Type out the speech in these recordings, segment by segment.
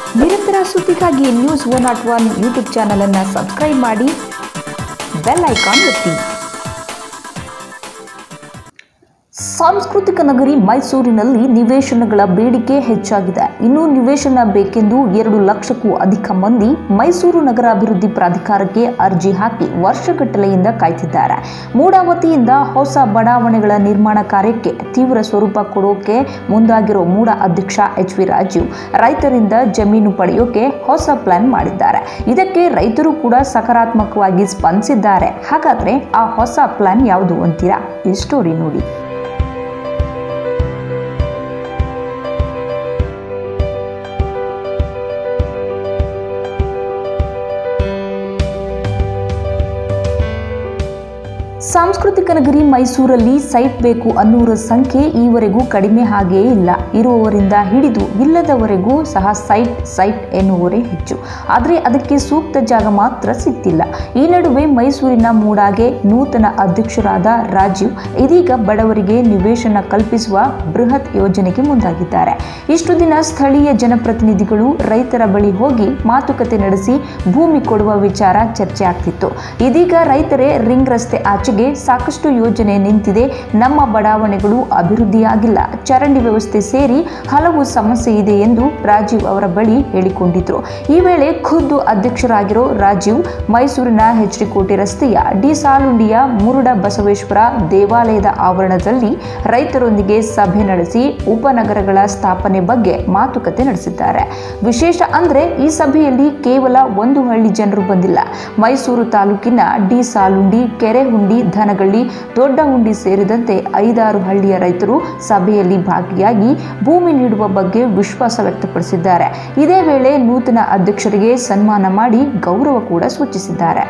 ನಿರಂತರ ಸುದ್ದಿಗಾಗಿ news one not one YouTube ಚಾನಲನ್ನು ಸಬ್ಸ್ಕ್ರೈಬ್ ಮಾಡಿ ಬೆಲ್ ಐಕಾನ್ ಒತ್ತಿ ಸಾಂಸ್ಕೃತಿಕ ನಗರಿ ಮೈಸೂರಿನಲ್ಲಿ ನಿವೇಶನಗಳ ಬೇಡಿಕೆ ಹೆಚ್ಚಾಗಿದೆ ಇನ್ನು ನಿವೇಶನ ಬೇಕೆಂದು ಎರಡು ಲಕ್ಷಕ್ಕೂ ಅಧಿಕ ಮಂದಿ ಮೈಸೂರು ನಗರ ಅಭಿವೃದ್ಧಿ ಪ್ರಾಧಿಕಾರಕ್ಕೆ ಅರ್ಜಿ ಹಾಕಿ ವರ್ಷಗಟ್ಟಲೆಯಿಂದ ಕಾಯ್ತಿದ್ದಾರೆ ಮೂಡಾವತಿಯಿಂದ ಹೊಸ ಬಡಾವಣೆಗಳ ನಿರ್ಮಾಣ ಕಾರ್ಯಕ್ಕೆ ತೀವ್ರ ಸ್ವರೂಪ ಕೊಡೋಕೆ ಮುಂದಾಗಿರೋ ಮೂಡ ಅಧ್ಯಕ್ಷ ಎಚ್ ವಿ ರಾಜೀವ್ ರೈತರಿಂದ ಜಮೀನು ಪಡೆಯೋಕೆ ಹೊಸ ಪ್ಲಾನ್ ಮಾಡಿದ್ದಾರೆ ಇದಕ್ಕೆ ರೈತರು ಕೂಡ ಸಕಾರಾತ್ಮಕವಾಗಿ ಸ್ಪಂದಿಸಿದ್ದಾರೆ ಹಾಗಾದ್ರೆ ಆ ಹೊಸ ಪ್ಲಾನ್ ಯಾವುದು ಅಂತೀರಾ ಈ ಸ್ಟೋರಿ ನೋಡಿ ಸಾಂಸ್ಕೃತಿಕ ನಗರಿ ಮೈಸೂರಲ್ಲಿ ಸೈಟ್ ಬೇಕು ಅನ್ನೋರ ಸಂಖ್ಯೆ ಈವರೆಗೂ ಕಡಿಮೆ ಹಾಗೇ ಇಲ್ಲ ಇರುವವರಿಂದ ಹಿಡಿದು ಇಲ್ಲದವರೆಗೂ ಸಹ ಸೈಟ್ ಸೈಟ್ ಎನ್ನುವರೇ ಹೆಚ್ಚು ಆದರೆ ಅದಕ್ಕೆ ಸೂಕ್ತ ಜಾಗ ಮಾತ್ರ ಸಿಗ್ತಿಲ್ಲ ಈ ನಡುವೆ ಮೈಸೂರಿನ ಮೂಡಾಗೆ ನೂತನ ಅಧ್ಯಕ್ಷರಾದ ರಾಜೀವ್ ಇದೀಗ ಬಡವರಿಗೆ ನಿವೇಶನ ಕಲ್ಪಿಸುವ ಬೃಹತ್ ಯೋಜನೆಗೆ ಮುಂದಾಗಿದ್ದಾರೆ ಇಷ್ಟು ದಿನ ಸ್ಥಳೀಯ ಜನಪ್ರತಿನಿಧಿಗಳು ರೈತರ ಬಳಿ ಹೋಗಿ ಮಾತುಕತೆ ನಡೆಸಿ ಭೂಮಿ ಕೊಡುವ ವಿಚಾರ ಚರ್ಚೆ ಆಗ್ತಿತ್ತು ಇದೀಗ ರೈತರೇ ರಿಂಗ್ ರಸ್ತೆ ಆಚೆಗೆ ಸಾಕಷ್ಟು ಯೋಜನೆ ನಿಂತಿದೆ ನಮ್ಮ ಬಡಾವಣೆಗಳು ಅಭಿವೃದ್ಧಿಯಾಗಿಲ್ಲ ಚರಂಡಿ ವ್ಯವಸ್ಥೆ ಸೇರಿ ಹಲವು ಸಮಸ್ಯೆ ಇದೆ ಎಂದು ರಾಜೀವ್ ಅವರ ಬಳಿ ಹೇಳಿಕೊಂಡಿದ್ರು ಈ ವೇಳೆ ಖುದ್ದು ಅಧ್ಯಕ್ಷರಾಗಿರೋ ರಾಜೀವ್ ಮೈಸೂರಿನ ಎಚ್ ಡಿ ಕೋಟೆ ರಸ್ತೆಯ ಡಿ ಸಾಲುಂಡಿಯ ಮುರುಡ ಬಸವೇಶ್ವರ ದೇವಾಲಯದ ಆವರಣದಲ್ಲಿ ರೈತರೊಂದಿಗೆ ಸಭೆ ನಡೆಸಿ ಉಪನಗರಗಳ ಸ್ಥಾಪನೆ ಬಗ್ಗೆ ಮಾತುಕತೆ ನಡೆಸಿದ್ದಾರೆ ವಿಶೇಷ ಅಂದ್ರೆ ಈ ಸಭೆಯಲ್ಲಿ ಕೇವಲ ಒಂದು ಹಳ್ಳಿ ಜನರು ಬಂದಿಲ್ಲ ಮೈಸೂರು ತಾಲೂಕಿನ ಡಿ ಸಾಲುಂಡಿ ಕೆರೆಹುಂಡಿ ಧನಗಳ್ಳಿ ದೊಡ್ಡ ಹುಂಡಿ ಸೇರಿದಂತೆ ಐದಾರು ಹಳ್ಳಿಯ ರೈತರು ಸಭೆಯಲ್ಲಿ ಭಾಗಿಯಾಗಿ ಭೂಮಿ ನೀಡುವ ಬಗ್ಗೆ ವಿಶ್ವಾಸ ವ್ಯಕ್ತಪಡಿಸಿದ್ದಾರೆ ಇದೇ ವೇಳೆ ನೂತನ ಅಧ್ಯಕ್ಷರಿಗೆ ಸನ್ಮಾನ ಮಾಡಿ ಗೌರವ ಕೂಡ ಸೂಚಿಸಿದ್ದಾರೆ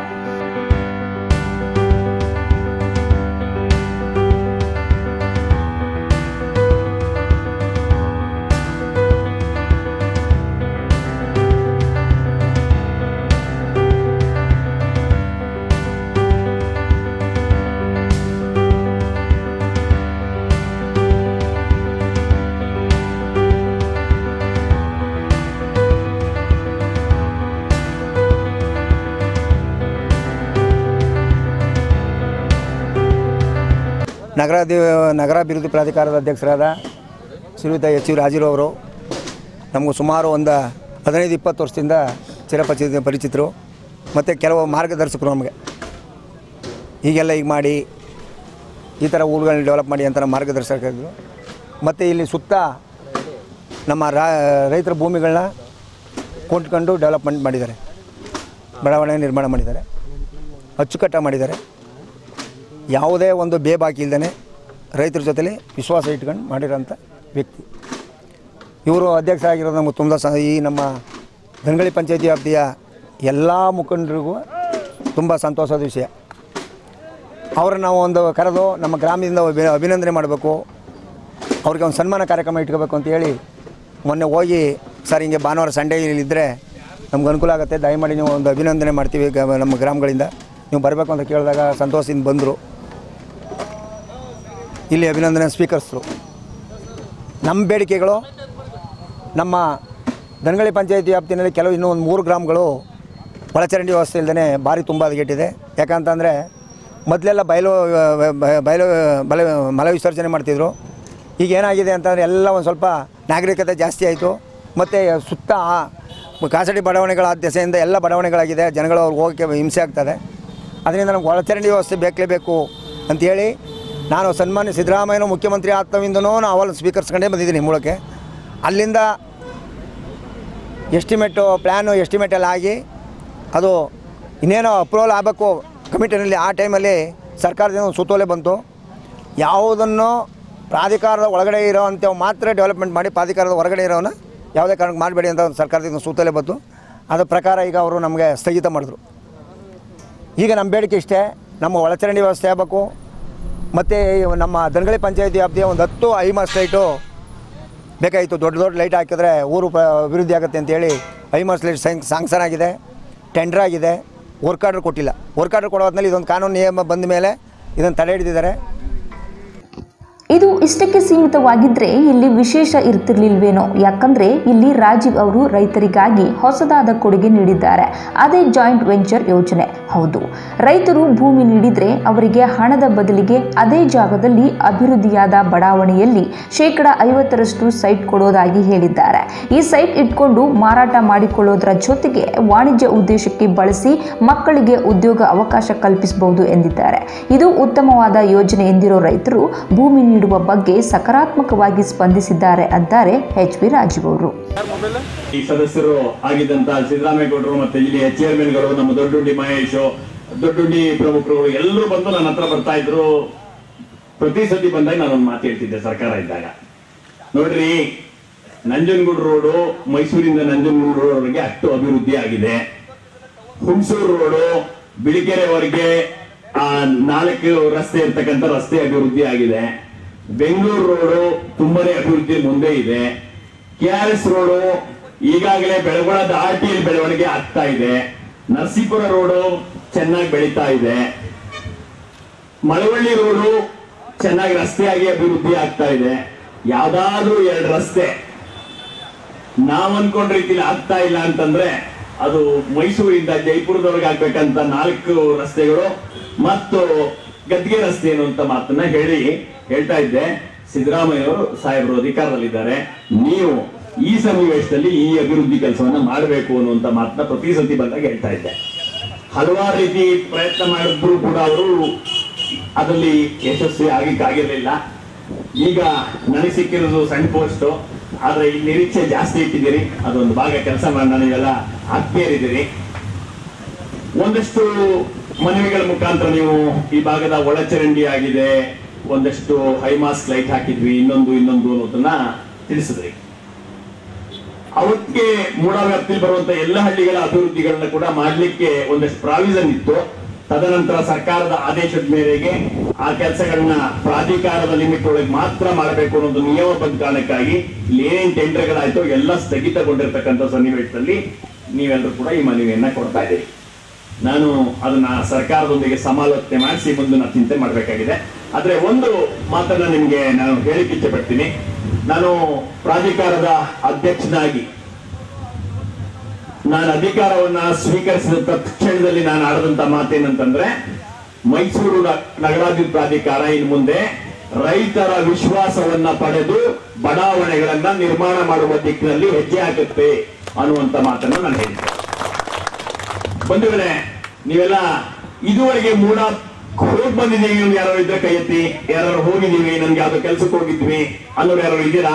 ನಗರಾಧಿ ನಗರಾಭಿವೃದ್ಧಿ ಪ್ರಾಧಿಕಾರದ ಅಧ್ಯಕ್ಷರಾದ ಶ್ರೀಯುತ ಎಚ್ ಯು ರಾಜೀವ್ ಅವರು ನಮಗೂ ಸುಮಾರು ಒಂದು ಹದಿನೈದು ಇಪ್ಪತ್ತು ವರ್ಷದಿಂದ ಚಿರಪರಿಚಿತ ಪರಿಚಿತರು ಮತ್ತು ಕೆಲವು ಮಾರ್ಗದರ್ಶಕರು ನಮಗೆ ಹೀಗೆಲ್ಲ ಈಗ ಮಾಡಿ ಈ ಥರ ಊರುಗಳನ್ನ ಡೆವಲಪ್ ಮಾಡಿ ಅಂತ ನಮ್ಮ ಮಾರ್ಗದರ್ಶಕರು ಮತ್ತು ಇಲ್ಲಿ ಸುತ್ತ ನಮ್ಮ ರಾ ರೈತರ ಭೂಮಿಗಳನ್ನ ಕೊಂಡ್ಕೊಂಡು ಡೆವಲಪ್ಮೆಂಟ್ ಮಾಡಿದ್ದಾರೆ ಬಡಾವಣೆ ನಿರ್ಮಾಣ ಮಾಡಿದ್ದಾರೆ ಅಚ್ಚುಕಟ್ಟ ಮಾಡಿದ್ದಾರೆ ಯಾವುದೇ ಒಂದು ಬೇಬಾಕಿ ಇಲ್ದೇ ರೈತರ ಜೊತೆಲಿ ವಿಶ್ವಾಸ ಇಟ್ಕೊಂಡು ಮಾಡಿರೋಂಥ ವ್ಯಕ್ತಿ ಇವರು ಅಧ್ಯಕ್ಷ ಆಗಿರೋದು ನಮಗೆ ತುಂಬ ಸ ಈ ನಮ್ಮ ಗಂಗಳಿ ಪಂಚಾಯತಿ ವ್ಯಾಪ್ತಿಯ ಎಲ್ಲ ಮುಖಂಡರಿಗೂ ತುಂಬ ಸಂತೋಷದ ವಿಷಯ ಅವ್ರನ್ನ ನಾವು ಒಂದು ಕರೆದು ನಮ್ಮ ಗ್ರಾಮದಿಂದ ಅಭಿ- ಅಭಿನಂದನೆ ಮಾಡಬೇಕು ಅವ್ರಿಗೆ ಒಂದು ಸನ್ಮಾನ ಕಾರ್ಯಕ್ರಮ ಇಟ್ಕೋಬೇಕು ಅಂತ ಹೇಳಿ ಮೊನ್ನೆ ಹೋಗಿ ಸರ್ ಹಿಂಗೆ ಭಾನುವಾರ ಸಂಡೇ ಇಲ್ಲಿದ್ದರೆ ನಮ್ಗೆ ಅನುಕೂಲ ಆಗುತ್ತೆ ದಯಮಾಡಿ ನೀವು ಒಂದು ಅಭಿನಂದನೆ ಮಾಡ್ತೀವಿ ಗ- ನಮ್ಮ ಗ್ರಾಮಗಳಿಂದ ನೀವು ಬರಬೇಕು ಅಂತ ಕೇಳಿದಾಗ ಸಂತೋಷದಿಂದ ಬಂದರು ಇಲ್ಲಿ ಅಭಿನಂದನೆ ಸ್ವೀಕರಿಸಿದ್ರು ನಮ್ಮ ಬೇಡಿಕೆಗಳು ನಮ್ಮ ದನಗಳಿ ಪಂಚಾಯತಿ ವ್ಯಾಪ್ತಿನಲ್ಲಿ ಕೆಲವು ಇನ್ನೂ ಒಂದು ಮೂರು ಗ್ರಾಮಗಳು ಒಳಚರಂಡಿ ವ್ಯವಸ್ಥೆ ಇಲ್ಲದೇ ಭಾರಿ ತುಂಬ ಹದಗೆಟ್ಟಿದೆ ಯಾಕಂತಂದರೆ ಮೊದಲೆಲ್ಲ ಬಯಲು ಬ- ಬಯಲು ಬಲ ಮಲ ವಿಸರ್ಜನೆ ಮಾಡ್ತಿದ್ರು ಈಗ ಏನಾಗಿದೆ ಅಂತಂದರೆ ಎಲ್ಲ ಒಂದು ಸ್ವಲ್ಪ ನಾಗರಿಕತೆ ಜಾಸ್ತಿ ಆಯಿತು ಮತ್ತು ಸುತ್ತ ಖಾಸಗಿ ಬಡಾವಣೆಗಳ ದೆಸೆಯಿಂದ ಎಲ್ಲ ಬಡಾವಣೆಗಳಾಗಿದೆ ಜನಗಳು ಅವ್ರಿಗೆ ಹೋಗೋಕ್ಕೆ ಹಿಂಸೆ ಆಗ್ತದೆ ಅದರಿಂದ ನಮ್ಗೆ ಒಳಚರಂಡಿ ವ್ಯವಸ್ಥೆ ಬೇಕಲೇಬೇಕು ಅಂಥೇಳಿ ನಾನು ಸನ್ಮಾನ್ಯ ಸಿದ್ದರಾಮಯ್ಯನ ಮುಖ್ಯಮಂತ್ರಿ ಆಗ್ತವಿಂದನೂ ನಾವು ಅವಲ್ಲಿ ಸ್ವೀಕರಿಸ್ಕೊಂಡೇ ಬಂದಿದ್ದೀನಿ ಮೂಲಕ್ಕೆ ಅಲ್ಲಿಂದ ಎಸ್ಟಿಮೇಟು ಪ್ಲ್ಯಾನು ಎಸ್ಟಿಮೇಟ್ ಎಲ್ಲ ಆಗಿ ಅದು ಇನ್ನೇನೋ ಅಪ್ರೂವಲ್ ಆಗಬೇಕು ಕಮಿಟಿನಲ್ಲಿ ಆ ಟೈಮಲ್ಲಿ ಸರ್ಕಾರದಿಂದ ಒಂದು ಸುತ್ತೋಲೆ ಬಂತು ಯಾವುದನ್ನು ಪ್ರಾಧಿಕಾರದ ಒಳಗಡೆ ಇರೋವಂಥವು ಮಾತ್ರ ಡೆವಲಪ್ಮೆಂಟ್ ಮಾಡಿ ಪ್ರಾಧಿಕಾರದ ಹೊರಗಡೆ ಇರೋನ ಯಾವುದೇ ಕಾರಣಕ್ಕೆ ಮಾಡಬೇಡಿ ಅಂತ ಒಂದು ಸರ್ಕಾರದಿಂದ ಒಂದು ಸುತ್ತೋಲೆ ಬಂತು ಅದ್ರ ಪ್ರಕಾರ ಈಗ ಅವರು ನಮಗೆ ಸ್ಥಗಿತ ಮಾಡಿದ್ರು ಈಗ ನಮ್ಮ ಬೇಡಿಕೆ ಇಷ್ಟೇ ನಮ್ಮ ಒಳಚರಂಡಿ ವ್ಯವಸ್ಥೆ ಆಗಬೇಕು ಮತ್ತು ನಮ್ಮ ದನಗಳಿ ಪಂಚಾಯತಿ ವ್ಯಾಪ್ತಿಯ ಒಂದು ಹತ್ತು ಐಮಾಸ್ ಲೈಟು ಬೇಕಾಯಿತು ದೊಡ್ಡ ದೊಡ್ಡ ಲೈಟ್ ಹಾಕಿದ್ರೆ ಊರು ಪ ಅಭಿವೃದ್ಧಿ ಆಗುತ್ತೆ ಅಂತೇಳಿ ಐಮಾಸ್ ಲೈಟ್ ಸ್ಯಾಂಕ್ ಸಾಂಕ್ಷನ್ ಆಗಿದೆ ಟೆಂಡರ್ ಆಗಿದೆ ವರ್ಕ್ ಆರ್ಡರ್ ಕೊಟ್ಟಿಲ್ಲ ವರ್ಕ್ ಆರ್ಡರ್ ಕೊಡೋ ಹೊತ್ನಲ್ಲಿ ಇದೊಂದು ಕಾನೂನು ನಿಯಮ ಬಂದ ಮೇಲೆ ಇದನ್ನು ತಡೆ ಹಿಡಿದಿದ್ದಾರೆ ಇದು ಇಷ್ಟಕ್ಕೆ ಸೀಮಿತವಾಗಿದ್ರೆ ಇಲ್ಲಿ ವಿಶೇಷ ಇರ್ತಿರ್ಲಿಲ್ವೇನೋ ಯಾಕಂದ್ರೆ ಇಲ್ಲಿ ರಾಜೀವ್ ಅವರು ರೈತರಿಗಾಗಿ ಹೊಸದಾದ ಕೊಡುಗೆ ನೀಡಿದ್ದಾರೆ ಅದೇ ಜಾಯಿಂಟ್ ವೆಂಚರ್ ಯೋಜನೆ ಹೌದು ರೈತರು ಭೂಮಿ ನೀಡಿದ್ರೆ ಅವರಿಗೆ ಹಣದ ಬದಲಿಗೆ ಅದೇ ಜಾಗದಲ್ಲಿ ಅಭಿವೃದ್ಧಿಯಾದ ಬಡಾವಣೆಯಲ್ಲಿ ಶೇಕಡ ಐವತ್ತರಷ್ಟು ಸೈಟ್ ಕೊಡೋದಾಗಿ ಹೇಳಿದ್ದಾರೆ ಈ ಸೈಟ್ ಇಟ್ಕೊಂಡು ಮಾರಾಟ ಮಾಡಿಕೊಳ್ಳೋದರ ಜೊತೆಗೆ ವಾಣಿಜ್ಯ ಉದ್ದೇಶಕ್ಕೆ ಬಳಸಿ ಮಕ್ಕಳಿಗೆ ಉದ್ಯೋಗ ಅವಕಾಶ ಕಲ್ಪಿಸಬಹುದು ಎಂದಿದ್ದಾರೆ ಇದು ಉತ್ತಮವಾದ ಯೋಜನೆ ಎಂದಿರೋ ರೈತರು ಭೂಮಿ ನೀಡುವ ಬಗ್ಗೆ ಸಕಾರಾತ್ಮಕವಾಗಿ ಸ್ಪಂದಿಸಿದ್ದಾರೆ ಅಂತಾರೆ ಎಚ್ ವಿ ರಾಜೀವ್ ಅವರು ಈ ಸದಸ್ಯರು ಆಗಿದ್ದಂತ ಸಿದ್ದರಾಮೇಗೌಡರು ಮತ್ತೆ ಇಲ್ಲಿಯ ಚೇರ್ಮನ್ಗಳು ನಮ್ಮ ದೊಡ್ಡುಂಡಿ ಮಹೇಶ್ ದೊಡ್ಡುಂಡಿ ಪ್ರಮುಖರುಗಳು ಎಲ್ಲರೂ ಬಂದು ನನ್ನ ಹತ್ರ ಬರ್ತಾ ಇದ್ರು ಪ್ರತಿ ಸತಿ ಬಂದಾಗ ನಾನೊಂದು ಮಾತು ಹೇಳ್ತಿದ್ದೆ ಸರ್ಕಾರ ಇದ್ದಾಗ ನೋಡ್ರಿ ನಂಜನಗೂಡು ರೋಡು ಮೈಸೂರಿಂದ ನಂಜನಗೂಡು ರೋಡ್ವರೆಗೆ ಅಷ್ಟು ಅಭಿವೃದ್ಧಿ ಆಗಿದೆ ಹುಣಸೂರು ರೋಡು ಬಿಳಿಕೆರೆವರೆಗೆ ಆ ನಾಲ್ಕು ರಸ್ತೆ ಇರ್ತಕ್ಕಂಥ ರಸ್ತೆ ಅಭಿವೃದ್ಧಿ ಆಗಿದೆ ಬೆಂಗಳೂರು ರೋಡು ತುಂಬಾನೇ ಅಭಿವೃದ್ಧಿ ಮುಂದೆ ಇದೆ ಕೆ ಆರ್ ಎಸ್ ರೋಡು ಈಗಾಗಲೇ ಬೆಳಗೊಳದ ಆರ್ ಟಿ ಎಲ್ ಬೆಳವಣಿಗೆ ಆಗ್ತಾ ಇದೆ ನರಸೀಪುರ ರೋಡು ಚೆನ್ನಾಗಿ ಬೆಳೀತಾ ಇದೆ ಮಳವಳ್ಳಿ ರೋಡು ಚೆನ್ನಾಗಿ ರಸ್ತೆಯಾಗಿ ಅಭಿವೃದ್ಧಿ ಆಗ್ತಾ ಇದೆ ಯಾವ್ದಾದ್ರೂ ಎರಡು ರಸ್ತೆ ನಾವ್ ಅನ್ಕೊಂಡ ರೀತಿಲಿ ಆಗ್ತಾ ಇಲ್ಲ ಅಂತಂದ್ರೆ ಅದು ಮೈಸೂರಿಂದ ಜೈಪುರದವರೆಗೆ ಆಗ್ಬೇಕಂತ ನಾಲ್ಕು ರಸ್ತೆಗಳು ಮತ್ತು ಗದ್ಗೆ ರಸ್ತೆ ಅನ್ನುವಂತ ಮಾತನ್ನ ಹೇಳಿ ಹೇಳ್ತಾ ಇದ್ದೆ ಸಿದ್ದರಾಮಯ್ಯವರು ಸಾಹೇಬರು ಅಧಿಕಾರದಲ್ಲಿದ್ದಾರೆ ನೀವು ಈ ಸನ್ನಿವೇಶದಲ್ಲಿ ಈ ಅಭಿವೃದ್ಧಿ ಕೆಲಸವನ್ನ ಮಾಡಬೇಕು ಅನ್ನುವಂತ ಮಾತನ್ನ ಪ್ರತಿ ಸತಿ ಬಂದಾಗ ಹೇಳ್ತಾ ಇದ್ದೆ ಹಲವಾರು ರೀತಿ ಪ್ರಯತ್ನ ಮಾಡಿದ್ರು ಕೂಡ ಅವರು ಅದರಲ್ಲಿ ಯಶಸ್ವಿ ಆಗಿಕ್ಕಾಗಿರ್ಲಿಲ್ಲ ಈಗ ನನಗೆ ಸಿಕ್ಕಿರೋದು ಸಣ್ಣ ಪೋಸ್ಟ್ ಆದ್ರೆ ಈ ನಿರೀಕ್ಷೆ ಜಾಸ್ತಿ ಇಟ್ಟಿದ್ದೀರಿ ಅದೊಂದು ಭಾಗ ಕೆಲಸ ಮಾಡೋಣ ನೀವೆಲ್ಲ ಆತ್ಮೀಯರಿದ್ದೀರಿ ಒಂದಷ್ಟು ಮನವಿಗಳ ಮುಖಾಂತರ ನೀವು ಈ ಭಾಗದ ಒಳಚರಂಡಿ ಆಗಿದೆ ಒಂದಷ್ಟು ಹೈಮಾಸ್ಕ್ ಲೈಟ್ ಹಾಕಿದ್ವಿ ಇನ್ನೊಂದು ಇನ್ನೊಂದು ಅನ್ನೋದನ್ನ ತಿಳಿಸಿದ್ರಿ ಅವತ್ತಿಗೆ ಮೂಡ ವ್ಯಾಪ್ತಿಯಲ್ಲಿ ಬರುವಂತ ಎಲ್ಲ ಹಳ್ಳಿಗಳ ಅಭಿವೃದ್ಧಿಗಳನ್ನ ಕೂಡ ಮಾಡ್ಲಿಕ್ಕೆ ಒಂದಷ್ಟು ಪ್ರಾವಿಷನ್ ಇತ್ತು ತದನಂತರ ಸರ್ಕಾರದ ಆದೇಶದ ಮೇರೆಗೆ ಆ ಕೆಲಸಗಳನ್ನ ಪ್ರಾಧಿಕಾರದ ಲಿಮಿಟ್ ಒಳಗೆ ಮಾತ್ರ ಮಾಡಬೇಕು ಅನ್ನೋದು ನಿಯಮ ಬಂದ ಕಾರಣಕ್ಕಾಗಿ ಇಲ್ಲಿ ಏನೇನ್ ಟೆಂಡರ್ಗಳಾಯ್ತು ಎಲ್ಲ ಸ್ಥಗಿತಗೊಂಡಿರ್ತಕ್ಕಂಥ ಸನ್ನಿವೇಶದಲ್ಲಿ ನೀವೆಲ್ಲರೂ ಕೂಡ ಈ ಮನವಿಯನ್ನ ಕೊಡ್ತಾ ಇದ್ದೀರಿ ನಾನು ಅದನ್ನ ಸರ್ಕಾರದೊಂದಿಗೆ ಸಮಾಲೋಚನೆ ಮಾಡಿಸಿ ಮುಂದಿನ ಚಿಂತೆ ಮಾಡಬೇಕಾಗಿದೆ ಆದ್ರೆ ಒಂದು ಮಾತನ್ನ ನಿಮ್ಗೆ ನಾನು ಹೇಳಿಕ್ಕೆ ಇಚ್ಛೆ ಪಡ್ತೀನಿ ನಾನು ಪ್ರಾಧಿಕಾರದ ಅಧ್ಯಕ್ಷನಾಗಿ ನಾನು ಅಧಿಕಾರವನ್ನ ಸ್ವೀಕರಿಸಿದ ತಕ್ಷಣದಲ್ಲಿ ನಾನು ಆಡದಂತ ಮಾತೇನಂತಂದ್ರೆ ಮೈಸೂರು ನ- ನಗರಾಭಿವೃದ್ಧಿ ಪ್ರಾಧಿಕಾರ ಇನ್ನು ಮುಂದೆ ರೈತರ ವಿಶ್ವಾಸವನ್ನ ಪಡೆದು ಬಡಾವಣೆಗಳನ್ನ ನಿರ್ಮಾಣ ಮಾಡುವ ದಿಕ್ಕಿನಲ್ಲಿ ಹೆಜ್ಜೆ ಹಾಕುತ್ತೆ ಅನ್ನುವಂತ ಮಾತನ್ನ ನಾನು ಹೇಳಿದ್ದೆ ಬಂಧುಗಳೇ ನೀವೆಲ್ಲ ಇದುವರೆಗೆ ಮೂಡ ಹೋಗಿ ಬಂದಿದ್ದೀವಿ ನೀವು ಯಾರು ಇದ್ರೆ ಕೈ ಎತ್ತಿ ಯಾರು ಹೋಗಿದ್ದೀವಿ ನನ್ಗೆ ಯಾವ್ದೋ ಕೆಲ್ಸಕ್ಕೆ ಹೋಗಿದ್ವಿ ಅನ್ನೋರು ಯಾರು ಇದ್ದೀರಾ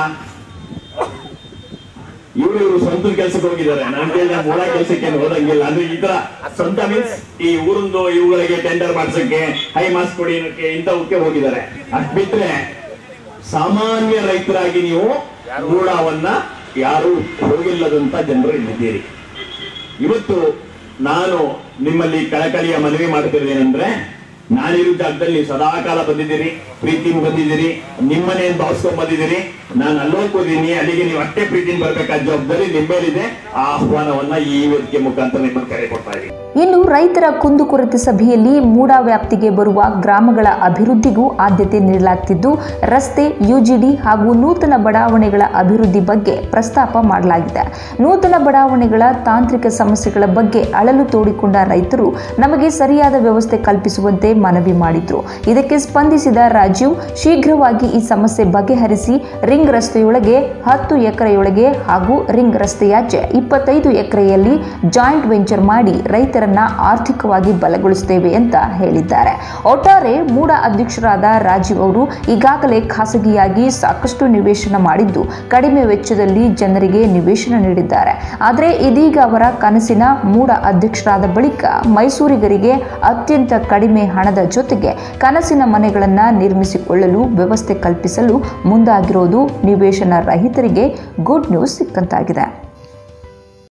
ಇವರು ಇವರು ಸ್ವಂತ ಕೆಲ್ಸಕ್ಕೆ ಹೋಗಿದ್ದಾರೆ ನಾನು ಕೇಳಿದ ಮೂಲ ಕೆಲ್ಸಕ್ಕೆ ಏನು ಹೋದಂಗಿಲ್ಲ ಅಂದ್ರೆ ಈ ತರ ಸ್ವಂತ ಮೀನ್ಸ್ ಈ ಊರಿಂದು ಇವುಗಳಿಗೆ ಟೆಂಡರ್ ಮಾಡ್ಸಕ್ಕೆ ಹೈ ಮಾಸ್ ಕೊಡಿ ಅನ್ನೋಕೆ ಇಂಥವಕ್ಕೆ ಹೋಗಿದ್ದಾರೆ ಅಷ್ಟ್ ಬಿಟ್ರೆ ಸಾಮಾನ್ಯ ರೈತರಾಗಿ ನೀವು ಮೂಡವನ್ನ ಯಾರು ಹೋಗಿಲ್ಲದಂತ ಜನರು ಇಲ್ಲಿದ್ದೀರಿ ಇವತ್ತು ನಾನು ನಿಮ್ಮಲ್ಲಿ ಕಳಕಳಿಯ ಮನವಿ ಮಾಡುತ್ತಿರುವುದೇನೆಂದ್ರೆ ನಾನಿರೋ ಜಾಗದಲ್ಲಿ ನೀವು ಸದಾಕಾಲ ಬಂದಿದ್ದೀರಿ ಪ್ರೀತಿಯಿಂದ ಬಂದಿದ್ದೀರಿ ನಿಮ್ಮನೇನ್ ಭಾವಿಸ್ಕೊಂಡ್ ಬಂದಿದ್ದೀರಿ ನಾನು ಅಲ್ಲೋಗ್ಬೋದೀನಿ ಅಲ್ಲಿಗೆ ನೀವು ಅಷ್ಟೇ ಪ್ರೀತಿಯಿಂದ ಬರ್ಬೇಕಾದ ಜವಾಬ್ದಾರಿ ನಿಮ್ಮ ಮೇಲಿದೆ ಆ ಆಹ್ವಾನವನ್ನ ಈ ವೇದಿಕೆ ಮುಖಾಂತರ ನಿಮ್ಮನ್ನು ಕರೆ ಕೊಡ್ತಾ ಇದ್ದೀನಿ ಇನ್ನು ರೈತರ ಕುಂದುಕೊರತೆ ಸಭೆಯಲ್ಲಿ ಮೂಡಾ ವ್ಯಾಪ್ತಿಗೆ ಬರುವ ಗ್ರಾಮಗಳ ಅಭಿವೃದ್ಧಿಗೂ ಆದ್ಯತೆ ನೀಡಲಾಗ್ತಿದ್ದು ರಸ್ತೆ ಯುಜಿಡಿ ಹಾಗೂ ನೂತನ ಬಡಾವಣೆಗಳ ಅಭಿವೃದ್ಧಿ ಬಗ್ಗೆ ಪ್ರಸ್ತಾಪ ಮಾಡಲಾಗಿದೆ ನೂತನ ಬಡಾವಣೆಗಳ ತಾಂತ್ರಿಕ ಸಮಸ್ಯೆಗಳ ಬಗ್ಗೆ ಅಳಲು ತೋಡಿಕೊಂಡ ರೈತರು ನಮಗೆ ಸರಿಯಾದ ವ್ಯವಸ್ಥೆ ಕಲ್ಪಿಸುವಂತೆ ಮನವಿ ಮಾಡಿದ್ರು ಇದಕ್ಕೆ ಸ್ಪಂದಿಸಿದ ರಾಜೀವ್ ಶೀಘ್ರವಾಗಿ ಈ ಸಮಸ್ಯೆ ಬಗೆಹರಿಸಿ ರಿಂಗ್ ರಸ್ತೆಯೊಳಗೆ ಹತ್ತು ಎಕರೆಯೊಳಗೆ ಹಾಗೂ ರಿಂಗ್ ರಸ್ತೆಯಾಚೆ ಇಪ್ಪತ್ತೈದು ಎಕರೆಯಲ್ಲಿ ಜಾಯಿಂಟ್ ವೆಂಚರ್ ಮಾಡಿ ರೈತರನ್ನ ಆರ್ಥಿಕವಾಗಿ ಬಲಗೊಳಿಸುತ್ತೇವೆ ಅಂತ ಹೇಳಿದ್ದಾರೆ ಒಟ್ಟಾರೆ ಮೂಡ ಅಧ್ಯಕ್ಷರಾದ ರಾಜೀವ್ ಅವರು ಈಗಾಗಲೇ ಖಾಸಗಿಯಾಗಿ ಸಾಕಷ್ಟು ನಿವೇಶನ ಮಾಡಿದ್ದು ಕಡಿಮೆ ವೆಚ್ಚದಲ್ಲಿ ಜನರಿಗೆ ನಿವೇಶನ ನೀಡಿದ್ದಾರೆ ಆದರೆ ಇದೀಗ ಅವರ ಕನಸಿನ ಮೂಡ ಅಧ್ಯಕ್ಷರಾದ ಬಳಿಕ ಮೈಸೂರಿಗರಿಗೆ ಅತ್ಯಂತ ಕಡಿಮೆ ಹಣದ ಜೊತೆಗೆ ಕನಸಿನ ಮನೆಗಳನ್ನು ನಿರ್ಮಿಸಿಕೊಳ್ಳಲು ವ್ಯವಸ್ಥೆ ಕಲ್ಪಿಸಲು ಮುಂದಾಗಿರೋದು ನಿವೇಶನ ರಹಿತರಿಗೆ ಗುಡ್ ನ್ಯೂಸ್ ಸಿಕ್ಕಂತಾಗಿದೆ